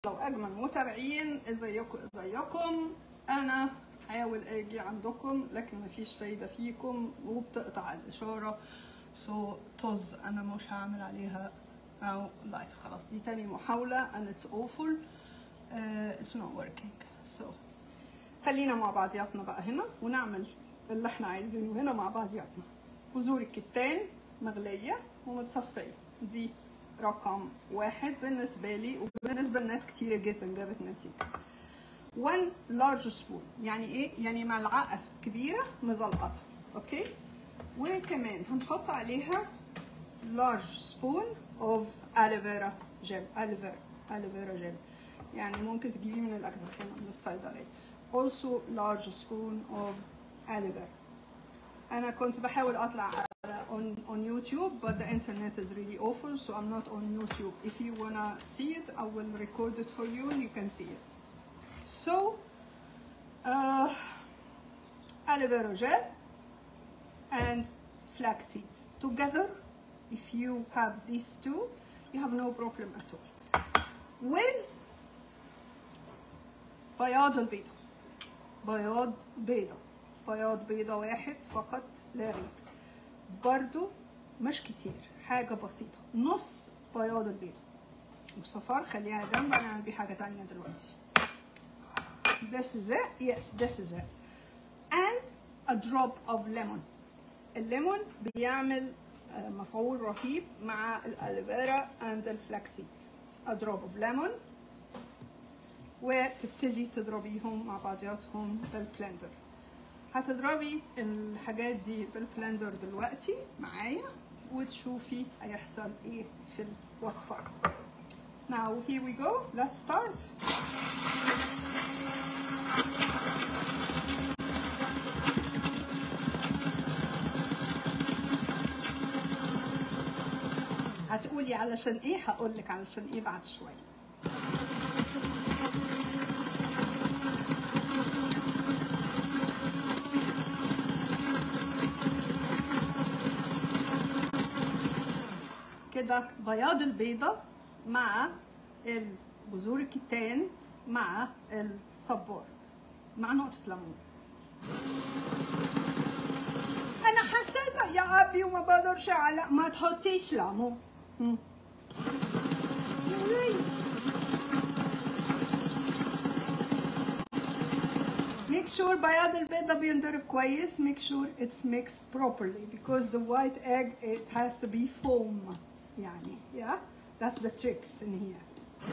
واجمل متابعين ازيكم ازيكم انا حاول اجي عندكم لكن مفيش فايده فيكم وبتقطع الاشاره سو so, طز انا مش هعمل عليها او لايف خلاص دي تاني محاوله and it's awful uh, it's not working so خلينا مع بعضياتنا بقى هنا ونعمل اللي احنا عايزينه هنا مع بعضياتنا بذور الكتان مغليه ومتصفيه دي رقم واحد بالنسبة لي وبالنسبة لناس كتيرة جدا جابت نتيجة 1 large spoon يعني ايه؟ يعني ملعقة كبيرة مزلقطة اوكي؟ وكمان هنحط عليها large spoon of aloe vera gel aloe vera aloe vera gel يعني ممكن تجيبيه من الأجزخانة من الصيدلية also large spoon of aloe vera أنا كنت بحاول أطلع on on YouTube, but the internet is really awful, so I'm not on YouTube. If you wanna see it, I will record it for you, and you can see it. So, uh, aloe vera gel and flaxseed together. If you have these two, you have no problem at all. With بياض البيضة بياض بيضة بياض بيضة واحد فقط لا غير برضو مش كتير حاجة بسيطة نص بياض البيضة والصفار خليها جنب نعمل بيه حاجة تانية دلوقتي This is it yes this is it and a drop of lemon الليمون بيعمل مفعول رهيب مع الالفيرا and الفلاكسيد a drop of lemon وتبتدي تضربيهم مع بعضياتهم بالبلندر هتضربي الحاجات دي بالبلندر دلوقتي معايا وتشوفي هيحصل ايه في الوصفة Now here we go let's start هتقولي علشان ايه هقولك علشان ايه بعد شويه كده بياض البيضة مع بذور الكتان مع الصبار مع نقطة ليمون أنا حساسة يا أبي وما بقدرش على ما تحطيش ليمون Make sure بياض البيضة بينضرب كويس make sure it's mixed properly because the white egg it has to be foam يعني yeah that's the tricks in here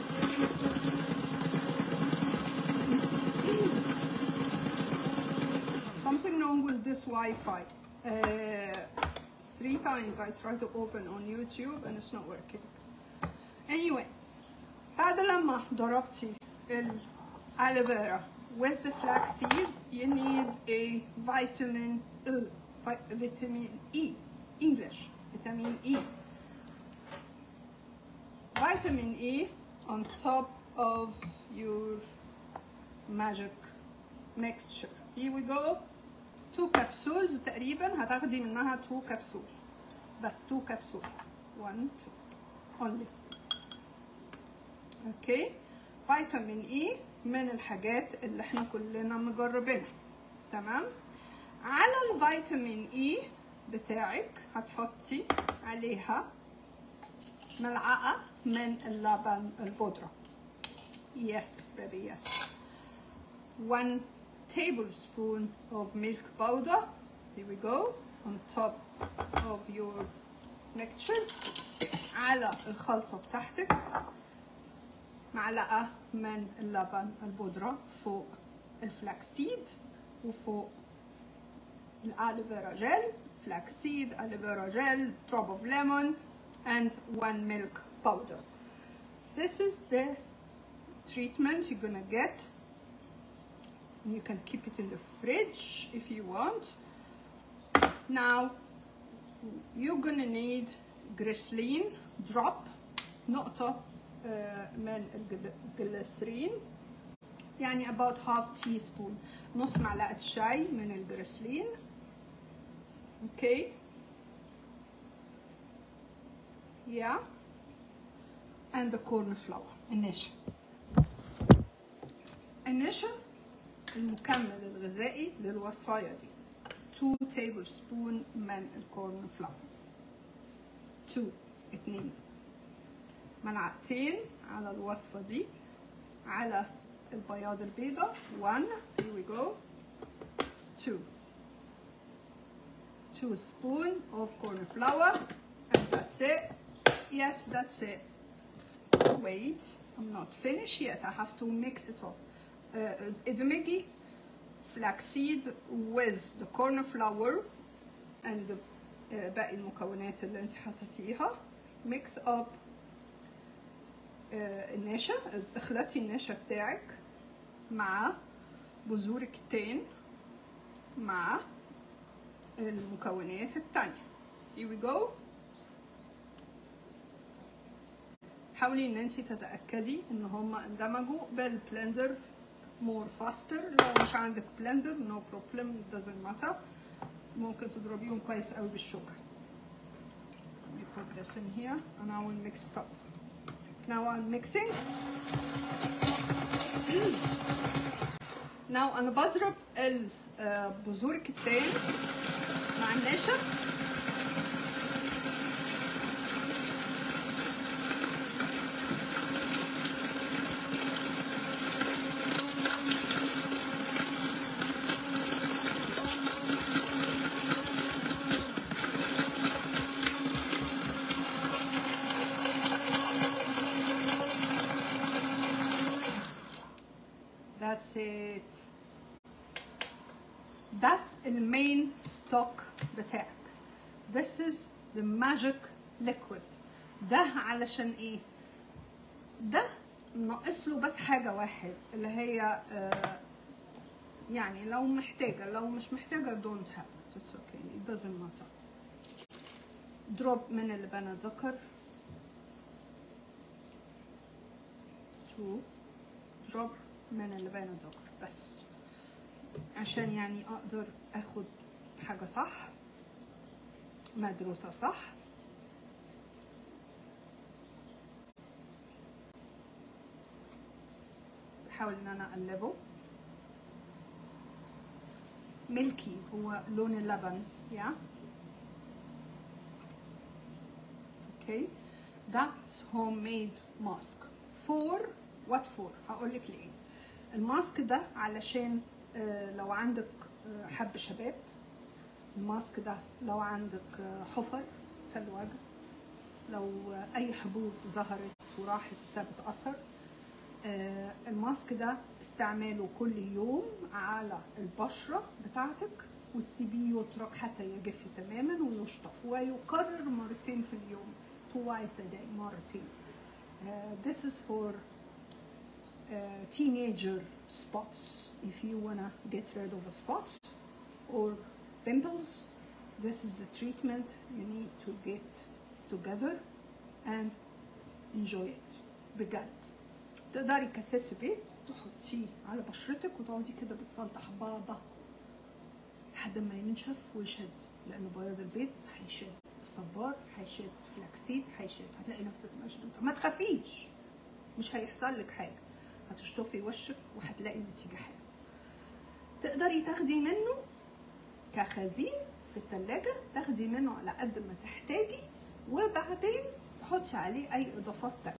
something wrong with this Wi-Fi uh, three times I tried to open on YouTube and it's not working anyway بعد لما ضربتي الالوفيرا vera with the flaxseed you need a vitamin E vitamin E English vitamin E vitamin E on top of your magic mixture. Here we go. Two capsules تقريبا هتاخدي منها two capsule بس two capsule. One, two. Only. Okay. فيتامين E من الحاجات اللي احنا كلنا مجربينها. تمام؟ على الفيتامين E بتاعك هتحطي عليها ملعقة من اللبن البودرة yes baby yes one tablespoon of milk powder here we go on top of your mixture على الخلطة بتاعتك معلقة من اللبن البودرة فوق الفلاكسيد وفوق الالوفيرا جل فلاكسيد الوفيرا جل drop of lemon and one milk powder. This is the treatment you're gonna get. You can keep it in the fridge if you want. Now, you're gonna need glycerin drop, نقطة من الجليسرين يعني about half teaspoon نص معلقة شاي من الجليسرين okay yeah and the corn flour النشا النشا المكمل الغذائي للوصفايه دي 2 تيبل سبون من الكورن فلاور 2 2 ملعقتين على الوصفه دي على البياض البيضاء 1 here we go 2 2 spoon of corn flour and that's it yes that's it wait I'm not finished yet I have to mix it up uh, ادمجي flaxseed with the corn flour and the, uh, باقي المكونات اللي انت حطيتيها mix up uh, النشا اخلطي النشا بتاعك مع بذور الكتان مع المكونات التانية here we go حاولي ان انت تتاكدي ان هم اندمجوا بالبلندر مور فاستر لو مش عندك بلندر نو بروبلم doesn't matter ممكن تضربيهم كويس قوي بالشوكه Let me put this in here and I will mix it up now I'm mixing now انا بضرب ال- آه، بذور الكتان مع النشا That's it. ده المين ستوك بتاعك. This is the magic liquid. ده علشان ايه؟ ده ناقص له بس حاجة واحد اللي هي آه، يعني لو محتاجة لو مش محتاجة don't have it. It's okay. It doesn't matter. drop من اللبن الذكر. two drop من اللبان الذكر بس عشان يعني اقدر اخد حاجه صح مدروسه صح بحاول ان انا اقلبه ملكي هو لون اللبن يا اوكي that's homemade mask for what for هقول لك ليه الماسك ده علشان آه، لو عندك آه، حب شباب الماسك ده لو عندك آه، حفر في الوجه لو آه، اي حبوب ظهرت وراحت وسابت اثر آه، الماسك ده استعماله كل يوم على البشرة بتاعتك وتسيبيه يترك حتى يجف تماما ويشطف ويكرر مرتين في اليوم twice a day مرتين Uh, this is for uh, teenager spots if you wanna get rid of spots or pimples this is the treatment you need to get together and enjoy it بجد تقدري كست بيت تحطيه على بشرتك وتقعدي كده بتسلطح بابا لحد ما ينشف ويشد لان بياض البيض هيشد الصبار هيشد فلاكسيد هيشد هتلاقي نفسك مشدوده ما تخافيش مش هيحصل لك حاجه هتشطفي وشك وهتلاقي النتيجه حلوه تقدري تاخدي منه كخزين في التلاجة تاخدي منه على قد ما تحتاجي وبعدين تحطي عليه اي اضافات تانية